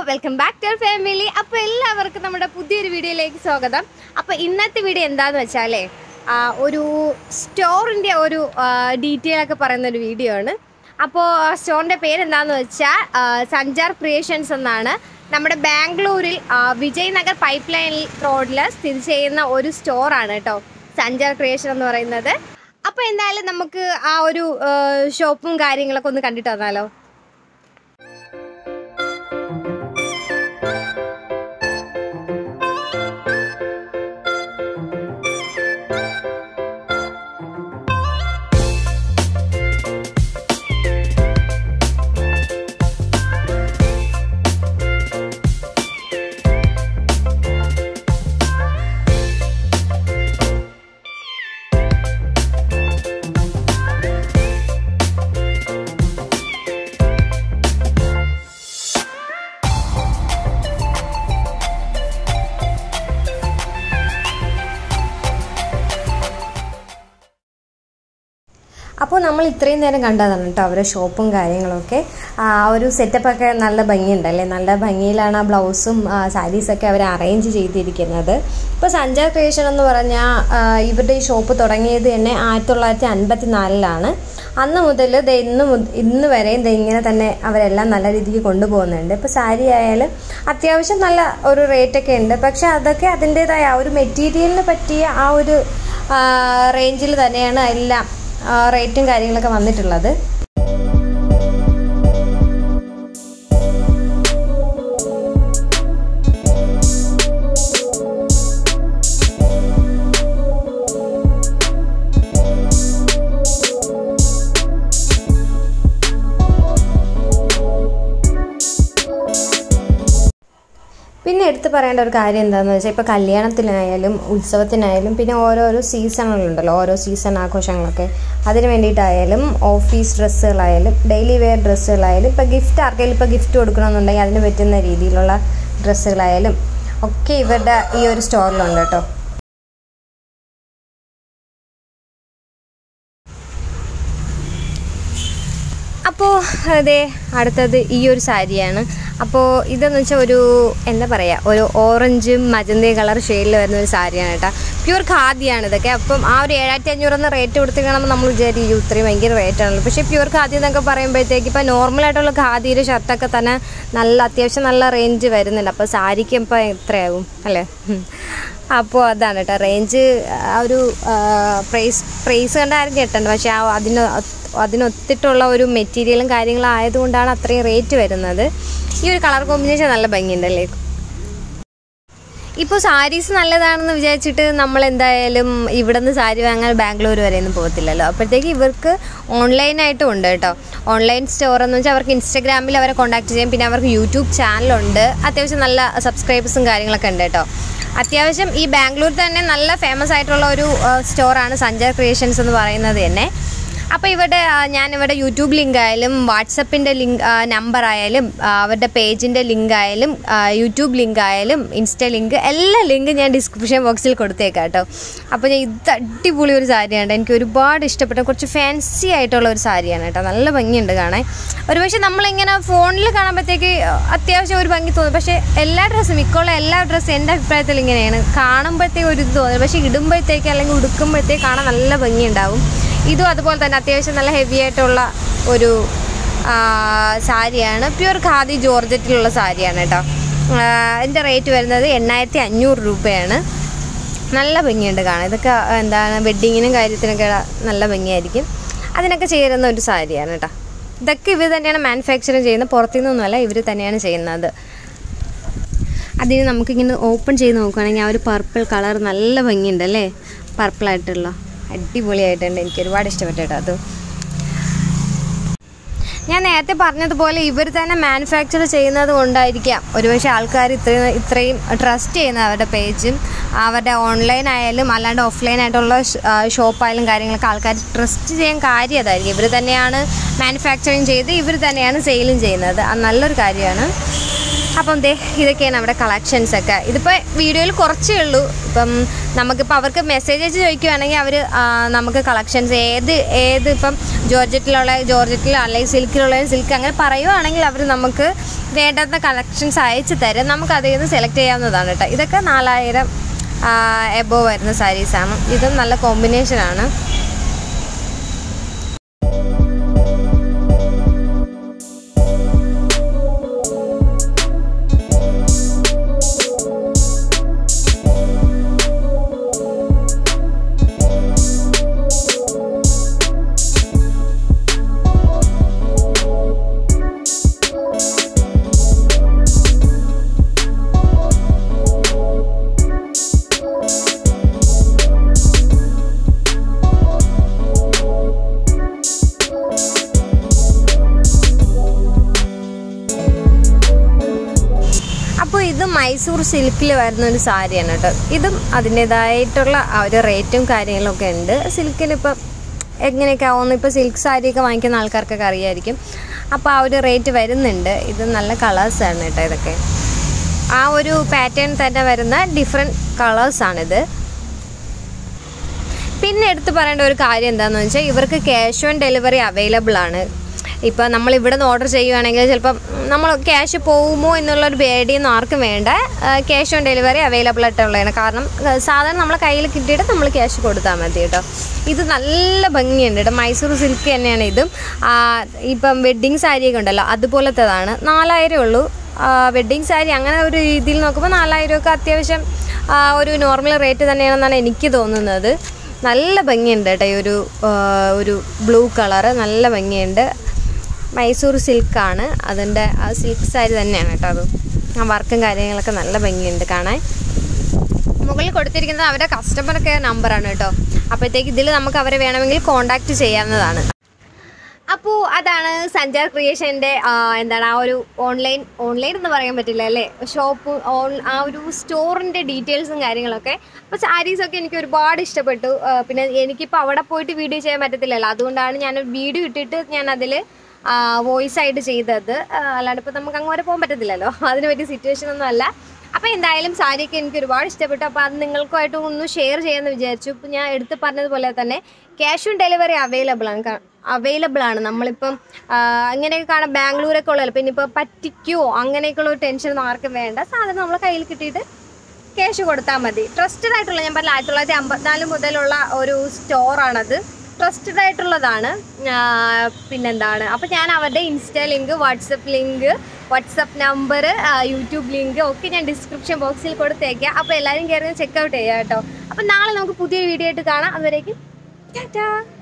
Welcome back to family അപ്പോൾ എല്ലാവർക്കും നമ്മുടെ പുതിയൊരു വീഡിയോയിലേക്ക് സ്വാഗതം അപ്പോൾ ഇന്നത്തെ വീഡിയോ എന്താന്ന് വെച്ചാലേ ആ, ഒരു സ്റ്റോറിൻ്റെ ഒരു ഡീറ്റെയിൽ ഒക്കെ പറയുന്ന ഒരു വീഡിയോ ആണ് അപ്പോൾ സ്റ്റോറിൻ്റെ പേര് എന്താണെന്ന് വെച്ചാൽ ആ, സഞ്ചാർ ക്രിയേഷൻസ് എന്നാണ് നമ്മുടെ ബാംഗ്ലൂരിൽ ആ, വിജയ് നഗർ പൈപ്പ് ലൈൻ റോഡിൽ സ്ഥിതി ചെയ്യുന്ന ഒരു സ്റ്റോറാണ് കേട്ടോ സഞ്ചാർ ക്രിയേഷൻ എന്ന് പറയുന്നത് അപ്പോൾ എന്തായാലും നമുക്ക് ആ ഒരു ആ, ഷോപ്പും കാര്യങ്ങളൊക്കെ ഒന്ന് കണ്ടിട്ട് വന്നാലോ അപ്പോൾ നമ്മൾ ഇത്രയും നേരം കണ്ടതാണ് കേട്ടോ അവരുടെ ഷോപ്പും കാര്യങ്ങളൊക്കെ ആ ഒരു സെറ്റപ്പൊക്കെ നല്ല ഭംഗിയുണ്ടല്ലേ നല്ല ഭംഗിയിലാണ് ആ ബ്ലൗസും സാരീസൊക്കെ അവർ അറേഞ്ച് ചെയ്തിരിക്കുന്നത് ഇപ്പോൾ സഞ്ചാർ ക്രിയേഷൻ എന്ന് പറഞ്ഞാൽ ഇവരുടെ ഈ ഷോപ്പ് തുടങ്ങിയത് തന്നെ ആയിരത്തി തൊള്ളായിരത്തി അൻപത്തി നാലിലാണ് അന്ന് മുതൽ ദേ ഇന്ന് മുത- ഇന്ന് വരെയും ദേ ഇങ്ങനെ തന്നെ അവരെല്ലാം നല്ല രീതിക്ക് കൊണ്ടുപോകുന്നുണ്ട് ഇപ്പോൾ സാരി ആയാലും അത്യാവശ്യം നല്ല ഒരു റേറ്റൊക്കെ ഉണ്ട് പക്ഷെ അതൊക്കെ അതിൻ്റേതായ ആ ഒരു മെറ്റീരിയലിന് പറ്റിയ ആ ഒരു റേഞ്ചിൽ തന്നെയാണ് എല്ലാം ആ, റേറ്റും കാര്യങ്ങളൊക്കെ വന്നിട്ടുള്ളത് പിന്നെ എടുത്തു പറയേണ്ട ഒരു കാര്യം എന്താണെന്ന് വെച്ചാൽ ഇപ്പോൾ കല്യാണത്തിനായാലും ഉത്സവത്തിനായാലും പിന്നെ ഓരോരോ സീസണുകളുണ്ടല്ലോ ഓരോ സീസൺ ആഘോഷങ്ങളൊക്കെ അതിന് വേണ്ടിയിട്ടായാലും ഓഫീസ് ഡ്രസ്സുകളായാലും ഡെയിലി വെയർ ഡ്രസ്സുകളായാലും ഇപ്പോൾ ഗിഫ്റ്റ് ആർക്കെങ്കിലും ഇപ്പോൾ ഗിഫ്റ്റ് കൊടുക്കണമെന്നുണ്ടെങ്കിൽ അതിന് പറ്റുന്ന രീതിയിലുള്ള ഡ്രസ്സുകളായാലും ഒക്കെ ഇവരുടെ ഈ ഒരു സ്റ്റോറിലുണ്ട് കേട്ടോ അപ്പോൾ അതെ അടുത്തത് ഈ ഒരു സാരിയാണ് അപ്പോൾ ഇതെന്ന് വെച്ചാൽ ഒരു എന്താ പറയുക ഒരു ഓറഞ്ചും മജന്തി കളർ ഷെയ്ഡിൽ വരുന്ന ഒരു സാരിയാണ് കേട്ടോ പ്യൂർ ഖാദിയാണ് ഇതൊക്കെ അപ്പം ആ ഒരു ഏഴായിരത്തി അഞ്ഞൂറെന്ന് റേറ്റ് കൊടുത്ത് കാണുമ്പോൾ നമ്മൾ വിചാരിക്കും ഇത്രയും ഭയങ്കര റേറ്റ് ആണല്ലോ പക്ഷേ പ്യൂർ ഖാദി എന്നൊക്കെ പറയുമ്പോഴത്തേക്ക് ഇപ്പോൾ നോർമലായിട്ടുള്ള ഖാദിയുടെ ഷർട്ടൊക്കെ തന്നെ നല്ല അത്യാവശ്യം നല്ല റേഞ്ച് വരുന്നുണ്ട് അപ്പോൾ സാരിക്ക് ഇപ്പോൾ എത്രയാവും അല്ലേ ഉം. അപ്പോൾ അതാണ് കേട്ടോ റേഞ്ച് ആ ഒരു പ്രൈസ് പ്രൈസ് കണ്ട ആരും കേട്ടണ്ട പക്ഷേ ആ അതിന് അതിനൊത്തിട്ടുള്ള ഒരു മെറ്റീരിയലും കാര്യങ്ങളും ആയതുകൊണ്ടാണ് അത്രയും റേറ്റ് വരുന്നത് ഈ ഒരു കളർ കോമ്പിനേഷൻ നല്ല ഭംഗിയുണ്ടല്ലേ ഇപ്പോൾ സാരീസ് നല്ലതാണെന്ന് വിചാരിച്ചിട്ട് നമ്മൾ എന്തായാലും ഇവിടെ നിന്ന് സാരി വാങ്ങാൻ ബാംഗ്ലൂർ വരെ ഒന്നും പോകത്തില്ലല്ലോ അപ്പോഴത്തേക്ക് ഇവർക്ക് ഓൺലൈനായിട്ടും ഉണ്ട് കേട്ടോ ഓൺലൈൻ സ്റ്റോർ എന്ന് വെച്ചാൽ അവർക്ക് ഇൻസ്റ്റഗ്രാമിൽ അവരെ കോൺടാക്ട് ചെയ്യാം പിന്നെ അവർക്ക് യൂട്യൂബ് ചാനലുണ്ട് അത്യാവശ്യം നല്ല സബ്സ്ക്രൈബേഴ്സും കാര്യങ്ങളൊക്കെ ഉണ്ട് കേട്ടോ അത്യാവശ്യം ഈ ബാംഗ്ലൂർ തന്നെ നല്ല ഫേമസ് ആയിട്ടുള്ള ഒരു സ്റ്റോറാണ് സഞ്ചാർ ക്രിയേഷൻസ് എന്ന് പറയുന്നത് തന്നെ അപ്പോൾ ഇവിടെ ആ, ഞാനിവിടെ യൂട്യൂബ് ലിങ്ക് ആയാലും വാട്സപ്പിൻ്റെ ലിങ്ക് നമ്പർ ആയാലും ആ, അവരുടെ പേജിൻ്റെ ലിങ്ക് ആയാലും ആ, യൂട്യൂബ് ലിങ്ക് ആയാലും ഇൻസ്റ്റ ലിങ്ക് എല്ലാ ലിങ്കും ഞാൻ ഡിസ്ക്രിപ്ഷൻ ബോക്സിൽ കൊടുത്തേക്കാം കേട്ടോ അപ്പോൾ ഞാൻ ഇത് അടിപൊളി ഒരു സാരിയാണ് എനിക്ക് ഒരുപാട് ഇഷ്ടപ്പെട്ട കുറച്ച് ഫാൻസി ആയിട്ടുള്ള ഒരു സാരിയാണ് കേട്ടോ നല്ല ഭംഗിയുണ്ട് കാണാൻ ഒരുപക്ഷെ നമ്മളിങ്ങനെ ഫോണിൽ കാണുമ്പോഴത്തേക്ക് അത്യാവശ്യം ഒരു ഭംഗി തോന്നും പക്ഷേ എല്ലാ ഡ്രസ്സും മിക്കുള്ള എല്ലാ ഡ്രസ്സും എൻ്റെ അഭിപ്രായത്തിൽ ഇങ്ങനെയാണ് കാണുമ്പോഴത്തേക്ക് ഒരു ഇത് തോന്നും പക്ഷേ ഇടുമ്പോഴത്തേക്ക് അല്ലെങ്കിൽ ഉടുക്കുമ്പോഴത്തേക്ക് കാണാൻ നല്ല ഭംഗിയുണ്ടാവും ഇതും അതുപോലെ തന്നെ അത്യാവശ്യം നല്ല ഹെവി ആയിട്ടുള്ള ഒരു ആ, സാരിയാണ് പ്യൂർ ഖാദി ജോർജറ്റിലുള്ള സാരിയാണ് കേട്ടോ ആ, ഇതിൻ്റെ റേറ്റ് വരുന്നത് എണ്ണായിരത്തി അഞ്ഞൂറ് രൂപയാണ് നല്ല ഭംഗിയുണ്ട് കാണാൻ ഇതൊക്കെ എന്താണ് വെഡ്ഡിങ്ങിനും കാര്യത്തിനൊക്കെ നല്ല ഭംഗിയായിരിക്കും അതിനൊക്കെ ചേരുന്ന ഒരു സാരിയാണ് കേട്ടോ ഇതൊക്കെ ഇവർ തന്നെയാണ് മാനുഫാക്ചറിങ് ചെയ്യുന്നത് പുറത്തുനിന്നൊന്നുമല്ല ഇവർ തന്നെയാണ് ചെയ്യുന്നത് അതിന് നമുക്കിങ്ങനെ ഓപ്പൺ ചെയ്ത് നോക്കുകയാണെങ്കിൽ ആ ഒരു പർപ്പിൾ കളർ നല്ല ഭംഗിയുണ്ട് അല്ലേ പർപ്പിളായിട്ടുള്ള അടിപൊളിയായിട്ടുണ്ട് എനിക്ക് ഒരുപാട് ഇഷ്ടപ്പെട്ടു കേട്ടോ അത് ഞാൻ നേരത്തെ പറഞ്ഞതുപോലെ ഇവർ തന്നെ മാനുഫാക്ചർ ചെയ്യുന്നത് കൊണ്ടായിരിക്കാം ഒരുപക്ഷെ ആൾക്കാർ ഇത്രയും ഇത്രയും ട്രസ്റ്റ് ചെയ്യുന്നത് അവരുടെ പേജും അവരുടെ ഓൺലൈൻ ആയാലും അല്ലാണ്ട് ഓഫ്ലൈൻ ആയിട്ടുള്ള ഷോപ്പായാലും കാര്യങ്ങളൊക്കെ ആൾക്കാർ ട്രസ്റ്റ് ചെയ്യാൻ കാര്യം അതായിരിക്കും ഇവർ തന്നെയാണ് മാനുഫാക്ചറിങ് ചെയ്ത് ഇവർ തന്നെയാണ് സെയിലും ചെയ്യുന്നത് അത് നല്ലൊരു കാര്യമാണ് അപ്പം ദേ ഇതൊക്കെയാണ് അവിടെ കളക്ഷൻസ് ഒക്കെ ഇതിപ്പോൾ വീഡിയോയിൽ കുറച്ചേ ഉള്ളൂ ഇപ്പം നമുക്കിപ്പോൾ അവർക്ക് മെസ്സേജ് അയച്ച് ചോദിക്കുവാണെങ്കിൽ അവർ നമുക്ക് കളക്ഷൻസ് ഏത് ഏത് ഇപ്പം ജോർജറ്റിലുള്ള ജോർജറ്റിൽ അല്ലെങ്കിൽ സിൽക്കിലുള്ള സിൽക്ക് അങ്ങനെ പറയുവാണെങ്കിൽ അവർ നമുക്ക് വേണ്ടാത്ത കളക്ഷൻസ് അയച്ചു തരും നമുക്ക് അതിൽ നിന്ന് സെലക്ട് ചെയ്യാവുന്നതാണ് കേട്ടോ ഇതൊക്കെ നാലായിരം എബോ വരുന്ന സാരീസാണ് ഇതും നല്ല കോമ്പിനേഷനാണ് അപ്പോൾ ഇത് മൈസൂർ സിൽക്കിൽ വരുന്ന ഒരു സാരിയാണ് കേട്ടോ ഇതും അതിൻ്റെതായിട്ടുള്ള ആ ഒരു റേറ്റും കാര്യങ്ങളൊക്കെ ഉണ്ട് സിൽക്കിനിപ്പം എങ്ങനെയൊക്കെ ആവുന്നു ഇപ്പോൾ സിൽക്ക് സാരിയൊക്കെ വാങ്ങിക്കുന്ന ആൾക്കാർക്കൊക്കെ അറിയായിരിക്കും അപ്പോൾ ആ ഒരു റേറ്റ് വരുന്നുണ്ട് ഇത് നല്ല കളേഴ്സാണ് കേട്ടോ ഇതൊക്കെ ആ ഒരു പാറ്റേൺ തന്നെ വരുന്ന ഡിഫറെൻറ്റ് കളേഴ്സാണിത് പിന്നെ എടുത്ത് പറയേണ്ട ഒരു കാര്യം എന്താണെന്ന് വെച്ചാൽ ഇവർക്ക് ക്യാഷ് ഓൺ ഡെലിവറി അവൈലബിൾ ആണ് ഇപ്പോൾ നമ്മൾ ഇവിടെ നിന്ന് ഓർഡർ ചെയ്യുവാണെങ്കിൽ ചിലപ്പം നമ്മൾ ക്യാഷ് പോകുമോ എന്നുള്ളൊരു പേടിയൊന്നും ആർക്കും വേണ്ട ക്യാഷ് ഓൺ ഡെലിവറി അവൈലബിൾ ആയിട്ടുള്ളതാണ് കാരണം ആ, സാധാരണ നമ്മളെ കയ്യിൽ കിട്ടിയിട്ട് നമ്മൾ ക്യാഷ് കൊടുത്താൽ മതി കേട്ടോ ഇത് നല്ല ഭംഗിയുണ്ട് കേട്ടോ മൈസൂർ സിൽക്ക് തന്നെയാണ് ഇതും ആ, ഇപ്പം വെഡ്ഡിങ് സാരിയൊക്കെ ഉണ്ടല്ലോ അതുപോലത്തേതാണ് നാലായിരം ഉള്ളൂ വെഡ്ഡിങ് സാരി അങ്ങനെ ഒരു രീതിയിൽ നോക്കുമ്പോൾ നാലായിരമൊക്കെ അത്യാവശ്യം ആ, ഒരു നോർമൽ റേറ്റ് തന്നെയാണെന്നാണ് എനിക്ക് തോന്നുന്നത് നല്ല ഭംഗിയുണ്ട് കേട്ടോ ഈ ഒരു ആ, ഒരു ബ്ലൂ കളറ് നല്ല ഭംഗിയുണ്ട് മൈസൂർ സിൽക്കാണ് അതിൻ്റെ ആ സിൽക്ക് സാരി തന്നെയാണ് കേട്ടോ അത് ആ വർക്കും കാര്യങ്ങളൊക്കെ നല്ല ഭംഗിയുണ്ട് കാണാൻ മുകളിൽ കൊടുത്തിരിക്കുന്നത് അവരുടെ കസ്റ്റമർ കെയർ നമ്പറാണ് കേട്ടോ അപ്പോഴത്തേക്ക് ഇതിൽ നമുക്ക് അവരെ വേണമെങ്കിൽ കോൺടാക്റ്റ് ചെയ്യാവുന്നതാണ് അപ്പോൾ അതാണ് സഞ്ചാർ ക്രിയേഷൻ്റെ എന്താണ് ആ ഒരു ഓൺലൈൻ ഓൺലൈൻ എന്ന് പറയാൻ പറ്റില്ല അല്ലേ ഷോപ്പ് ഓൺ ആ ഒരു സ്റ്റോറിൻ്റെ ഡീറ്റെയിൽസും കാര്യങ്ങളൊക്കെ അപ്പോൾ സാരീസൊക്കെ എനിക്ക് ഒരുപാട് ഇഷ്ടപ്പെട്ടു ആ, പിന്നെ എനിക്കിപ്പോൾ അവിടെ പോയിട്ട് വീഡിയോ ചെയ്യാൻ പറ്റത്തില്ലല്ലോ അതുകൊണ്ടാണ് ഞാൻ വീഡിയോ ഇട്ടിട്ട് ഞാൻ അതിൽ വോയിസ് ആയിട്ട് ചെയ്തത് ആ, അല്ലാണ്ട് ഇപ്പോൾ നമുക്ക് അങ്ങോട്ട് പോകാൻ പറ്റത്തില്ലല്ലോ അതിന് പറ്റിയ സിറ്റുവേഷൻ ഒന്നും അല്ല അപ്പോൾ എന്തായാലും സാരിയൊക്കെ എനിക്ക് ഒരുപാട് ഇഷ്ടപ്പെട്ടു അപ്പോൾ അത് നിങ്ങൾക്കുമായിട്ട് ഒന്ന് ഷെയർ ചെയ്യാമെന്ന് വിചാരിച്ചു ഇപ്പോൾ ഞാൻ എടുത്ത് പറഞ്ഞതുപോലെ തന്നെ ക്യാഷ് ഓൺ ഡെലിവറി അവൈലബിൾ ആണ് അവൈലബിൾ ആണ് നമ്മളിപ്പം ആ, ഇങ്ങനെയൊക്കെ കാണാം ബാംഗ്ലൂരൊക്കെ ഉള്ളല്ലോ പിന്നെ ഇപ്പോൾ പറ്റിക്കുമോ അങ്ങനെയൊക്കെയുള്ള ഒരു ടെൻഷനൊന്നും ആർക്കും വേണ്ട സാധനം നമ്മളെ കയ്യിൽ കിട്ടിയിട്ട് ക്യാഷ് കൊടുത്താൽ മതി ട്രസ്റ്റഡ് ആയിട്ടുള്ള ഞാൻ പറഞ്ഞ ആയിരത്തി തൊള്ളായിരത്തി അമ്പത്തിനാല് മുതലുള്ള ഒരു സ്റ്റോറാണത് ട്രസ്റ്റഡ് ആയിട്ടുള്ളതാണ് ആ, പിന്നെന്താണ് അപ്പോൾ ഞാൻ അവരുടെ insta link WhatsApp link WhatsApp number YouTube link ഒക്കെ ഞാൻ ഡിസ്ക്രിപ്ഷൻ ബോക്സിൽ കൊടുത്തേക്കാം അപ്പോൾ എല്ലാവരും കയറി ചെക്ക് ഔട്ട് ചെയ്യാം കേട്ടോ അപ്പോൾ നാളെ നമുക്ക് പുതിയ വീഡിയോ ആയിട്ട് കാണാം അതുവരേക്കും ടാറ്റാ